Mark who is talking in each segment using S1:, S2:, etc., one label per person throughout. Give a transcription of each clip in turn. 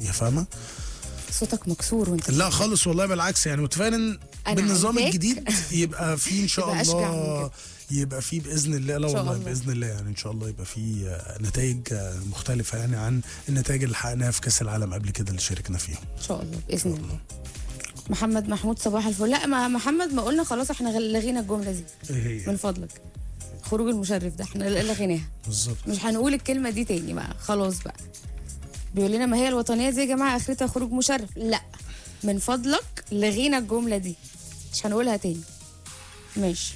S1: يا فاهمه
S2: صوتك مكسور وانت
S1: لا خالص والله بالعكس يعني متفائل ان
S2: أنا
S1: بالنظام
S2: عايزاك
S1: الجديد يبقى في ان شاء
S2: تبقى أشجع من
S1: الله
S2: كده.
S1: يبقى في باذن الله لا
S2: إن شاء
S1: والله
S2: الله.
S1: باذن الله يعني ان شاء الله يبقى في آه، نتائج آه، مختلفه يعني عن النتائج اللي حققناها في كاس العالم قبل كده اللي شاركنا فيهم
S2: ان شاء الله باذن الله محمد محمود صباح الفل لا ما محمد ما قلنا خلاص احنا غل- لغينا الجمله دي
S1: ايه
S2: من
S1: هي
S2: فضلك خروج المشرف ده احنا لغيناها
S1: بالظبط
S2: مش هنقول الكلمه دي تاني بقى خلاص بقى بيقول لنا ما هي الوطنيه دي يا جماعه اخرتها خروج مشرف لا من فضلك لغينا الجمله دي مش هنقولها تاني ماشي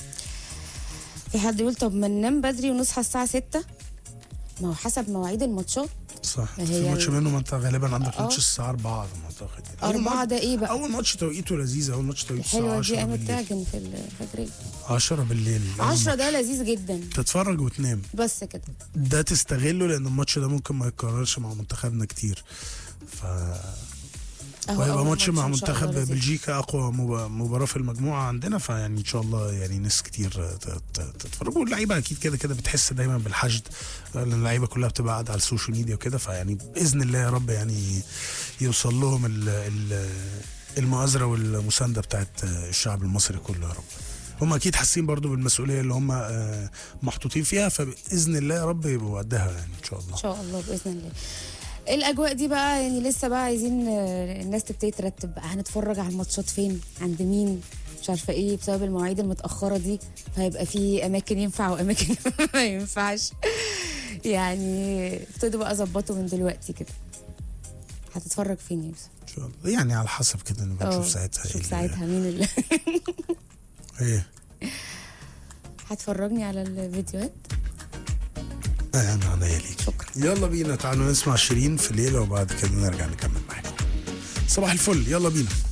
S2: في حد يقول طب ما ننام بدري ونصحى الساعه 6 ما هو حسب مواعيد الماتشات
S1: صح
S2: ما
S1: في
S2: هي
S1: ماتش
S2: ال-
S1: منهم انت غالبا عندك
S2: آه.
S1: ماتش الساعه 4 على ما اعتقد يعني. أول
S2: أربعة
S1: ماتش-
S2: ده إيه بقى؟
S1: اول ماتش توقيته لذيذ اول ماتش توقيته الساعه
S2: حلوه
S1: 10
S2: دي قامت
S1: بالليل
S2: تعجن في الفجريه
S1: 10 بالليل
S2: 10 ده لذيذ جدا
S1: تتفرج وتنام
S2: بس كده
S1: ده تستغله لان الماتش ده ممكن ما يتكررش مع منتخبنا كتير ف
S2: أهو
S1: وهيبقى
S2: أول
S1: ماتش مع
S2: إن شاء
S1: منتخب
S2: الله لذيذ.
S1: بلجيكا اقوى مب- مباراه في المجموعه عندنا فيعني ان شاء الله يعني ناس كتير ت- ت- تتفرج واللعيبه اكيد كده كده بتحس دايما بالحشد لان اللعيبه كلها بتبقى قاعده على السوشيال ميديا وكده فيعني باذن الله يا رب يعني يوصل لهم ال ال المؤازره والمسانده بتاعت الشعب المصري كله يا رب هم اكيد حاسين برضو بالمسؤوليه اللي هم آه، محطوطين فيها فباذن الله يا رب يبقوا قدها يعني ان شاء الله
S2: ان شاء الله باذن الله الاجواء دي بقى يعني لسه بقى عايزين آه، الناس تبتدي ترتب بقى هنتفرج على الماتشات فين عند مين مش عارفه ايه بسبب المواعيد المتاخره دي فهيبقى في اماكن ينفع واماكن ما ينفعش يعني ابتدوا بقى ظبطوا من دلوقتي كده هتتفرج فين يا يوسف؟
S1: ان شاء الله يعني على حسب كده نبقى نشوف
S2: اه،
S1: ساعتها
S2: شوف
S1: ال-
S2: ساعتها مين اللي
S1: ايه
S2: هتفرجني على الفيديوهات
S1: انا عينيا ليك
S2: شكرا.
S1: يلا بينا تعالوا نسمع شيرين في ليله وبعد كده نرجع نكمل معاكم صباح الفل يلا بينا